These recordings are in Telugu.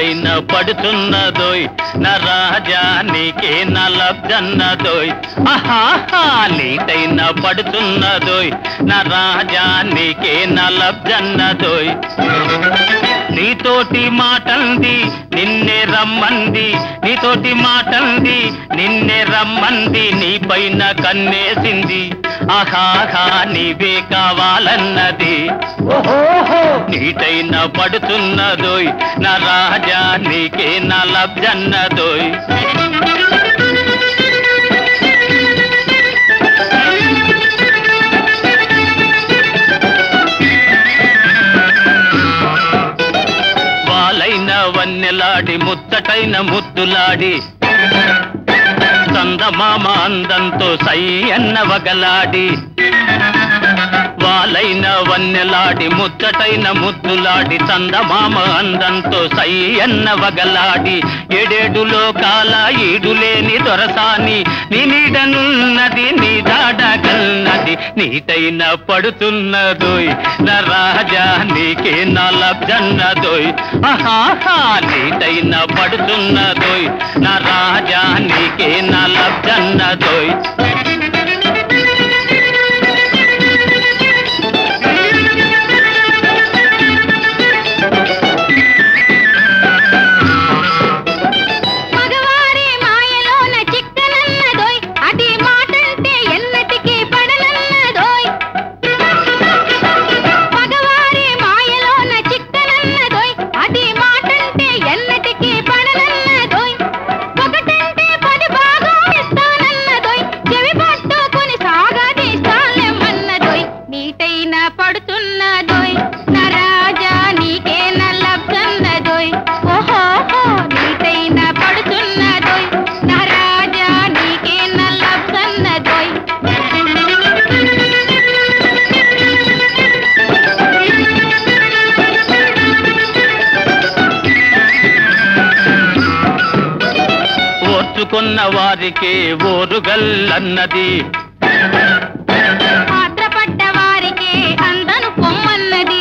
నీటైన పడుతున్నదోయ్ నా రాజా నీకే నా లబ్జన్నదోయ్ ఆహాహా నీటైన పడుతున్నదోయ్ నా రాజా నీకే నా లబ్జన్నదోయ్ నీతోటి మాటంది నిన్నే రమ్మంది నీతోటి మాటంది నిన్నే రమ్మంది నీ పైన కన్నేసింది ఆహాహా నీవే కావాలన్నది ఓహోహో నీటైన పడుతున్నదోయ్ నా రాజా నీకే నా లబ్జన్నదోయ్ వాలైన వన్నెలాడి ముచ్చటైన ముద్దులాడి చందమామ అందంతో సై అన్న వగలాడి వాలైన వన్నెలాడి ముచ్చటైన ముద్దులాడి చందమామ అందంతో సై అన్న వగలాడి ఏడేడు లోకాల ఈడులేని దొరసాని నీ నీడనున్నది నీ దాడగన్నది నీటైన పడుతున్నదోయ్ నా రాజా నీకే నా లబ్జన్నదోయ్ ఆహాహా నీటైన పడుతున్నదోయ్ నా రాజా నీకే నా లబ్జన్నదోయ్ మగవారి మాయలోన చిక్కనన్నదోయ్ అది మాటంటే ఎన్నటికీ పడనన్నదోయ్ మగవారి మాయలోన చిక్కనన్నదోయ్ అది మాటంటే ఎన్నటికీ పడనన్నదోయ్ ఒకటంటే పది భాగం ఇస్తానన్నదోయ్ చెవి పట్టుకొని సాగదీస్తాలేమన్నదోయ్ నీటైన పడుతున్నదోయ్ నరాజా నీకే నల్లబ్జన్నదోయ్ ఓహోహో నీటైన పడుతున్నదోయ్ నరాజా నీకే నల్లబ్జన్నదోయ్ ఓర్చుకున్న వారికే ఓరుగల్లన్నది పాత్రపడ్డ వారికే అందను పొమ్మన్నది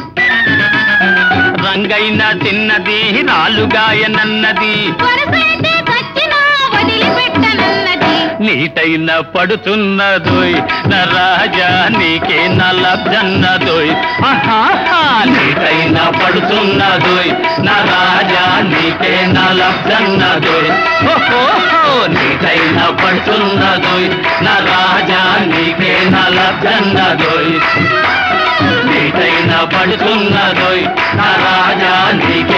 రంగైన తిన్నది రాలుగాయనన్నది వరసైతే చచ్చినా వదిలిపెట్టనన్నది నీటైన పడుతున్నదోయ్ నా రాజా నీకే నా లబ్జన్నదోయ్ ఆహాహా నీటైన పడుతున్నదోయ్ నా రాజా నీకే నా లబ్జన్నదోయ్ ఓహోహో నీటైన పడుతున్నదోయ్ నా రాజా నీకే నా లబ్జన్నదోయ్ నీటైన పడుతున్నదోయ్ నా రాజా నీకే